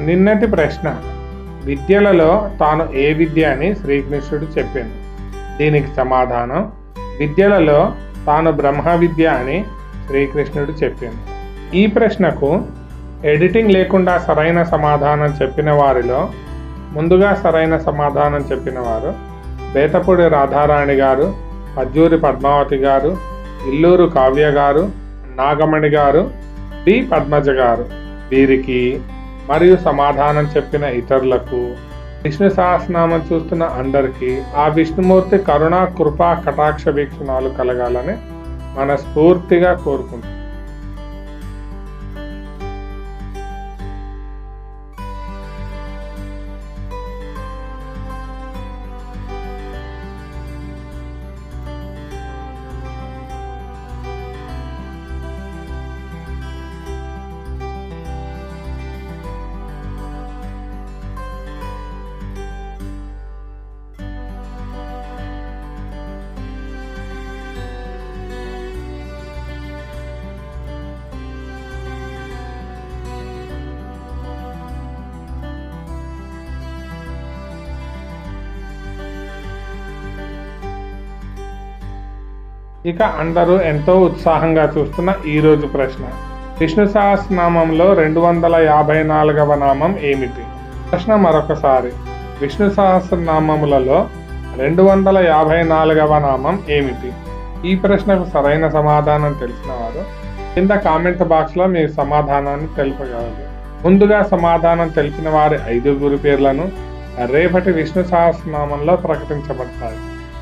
నిన్నటి ప్రశ్న విద్యలలో తాను ఏ విద్య అని శ్రీకృష్ణుడు చెప్పింది దీనికి సమాధానం విద్యలలో తాను బ్రహ్మ విద్య అని శ్రీకృష్ణుడు చెప్పింది ఈ ప్రశ్నకు ఎడిటింగ్ లేకుండా సరైన సమాధానం చెప్పిన వారిలో ముందుగా సరైన సమాధానం చెప్పిన వారు బేతపూడి రాధారాణి గారు పజ్జూరి పద్మావతి గారు ఇల్లూరు కావ్య గారు నాగమణి గారు బి పద్మజ గారు వీరికి మరియు సమాధానం చెప్పిన ఇతరులకు విష్ణు సహస్రనామం చూస్తున్న అందరికీ ఆ విష్ణుమూర్తి కరుణ కృపా కటాక్ష వీక్షణాలు కలగాలని మనస్ఫూర్తిగా కోరుకుంటున్నాను ఇక అందరూ ఎంతో ఉత్సాహంగా చూస్తున్న ఈ రోజు ప్రశ్న విష్ణు సహస్రనామంలో రెండు వందల యాభై నాలుగవ నామం ఏమిటి ప్రశ్న మరొకసారి విష్ణు సహస్రనామములలో రెండు వందల యాభై నాలుగవ నామం ఏమిటి ఈ ప్రశ్నకు సరైన సమాధానం తెలిసిన వారు కింద కామెంట్ బాక్స్ లో మీ సమాధానాన్ని తెలుపగలరు ముందుగా సమాధానం తెలిపిన వారి ఐదుగురు పేర్లను రేపటి విష్ణు సహస్రనామంలో ప్రకటించబడతాయి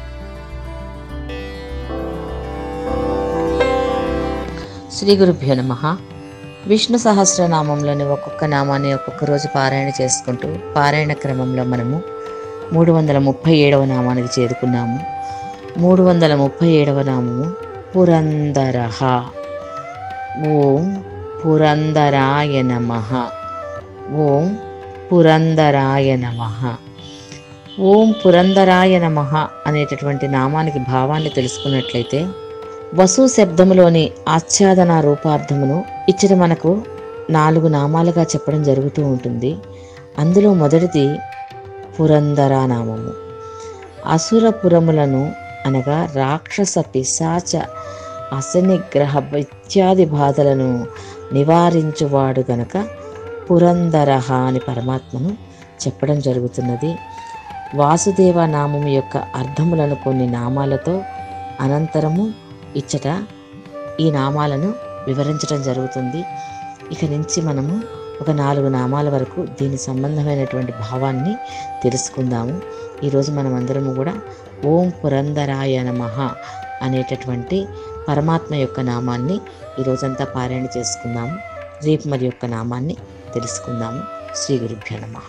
శ్రీ గురుభ్యో నమ విష్ణు సహస్రనామంలోని ఒక్కొక్క నామాన్ని ఒక్కొక్క రోజు పారాయణ చేసుకుంటూ పారాయణ క్రమంలో మనము మూడు వందల ముప్పై ఏడవ నామానికి చేరుకున్నాము మూడు వందల ముప్పై ఏడవ నామము పురందరహ ఓం పురందరాయ నమ ఓం పురందరాయ నమ ఓం పురందరాయ నమ అనేటటువంటి నామానికి భావాన్ని తెలుసుకున్నట్లయితే వసు శబ్దములోని ఆచ్ఛాదన రూపార్థమును ఇచ్చట మనకు నాలుగు నామాలుగా చెప్పడం జరుగుతూ ఉంటుంది అందులో మొదటిది పురందర నామము అసురపురములను అనగా రాక్షస పిశాచ అసనిగ్రహ ఇత్యాది బాధలను నివారించువాడు గనక పురందరహ అని పరమాత్మను చెప్పడం జరుగుతున్నది వాసుదేవ నామము యొక్క అర్థములను కొన్ని నామాలతో అనంతరము ఇచ్చట ఈ నామాలను వివరించడం జరుగుతుంది ఇక నుంచి మనము ఒక నాలుగు నామాల వరకు దీని సంబంధమైనటువంటి భావాన్ని తెలుసుకుందాము ఈరోజు మనం అందరము కూడా ఓం పురందరాయ నమః అనేటటువంటి పరమాత్మ యొక్క నామాన్ని ఈ రోజంతా పారాయణ చేసుకుందాము రేపు మరి యొక్క నామాన్ని తెలుసుకుందాము శ్రీ గురుభ్యో నమః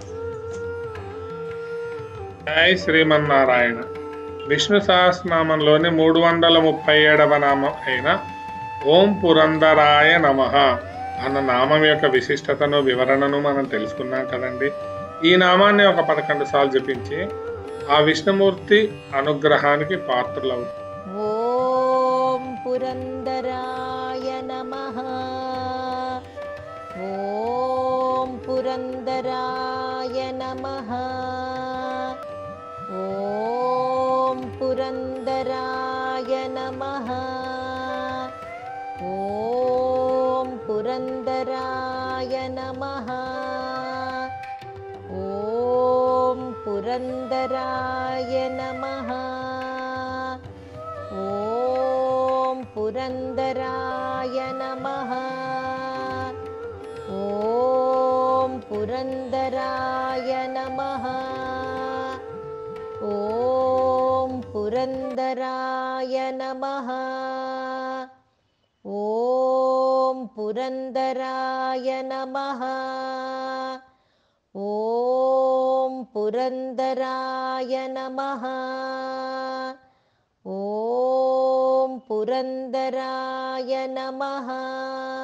జై శ్రీమన్నారాయణ విష్ణు సహస్రనామంలోని మూడు వందల ముప్పై ఏడవ నామం అయిన ఓం పురందరాయ నమ అన్న నామం యొక్క విశిష్టతను వివరణను మనం తెలుసుకున్నాం కదండి ఈ నామాన్ని ఒక పదకొండు సార్లు జపించి ఆ విష్ణుమూర్తి అనుగ్రహానికి పాత్రలవు ॐ पुरन्दराय नमः ॐ पुरन्दराय नमः ॐ पुरन्दराय नमः ॐ पुरन्दराय नमः ॐ पुरन्दराय नमः ॐ पुरन्दराय नमः ॐ पुरन्दराय नमः ॐ पुरन्दराय नमः ॐ पुरन्दराय नमः ॐ पुरन्दराय नमः ॐ पुरन्दराय नमः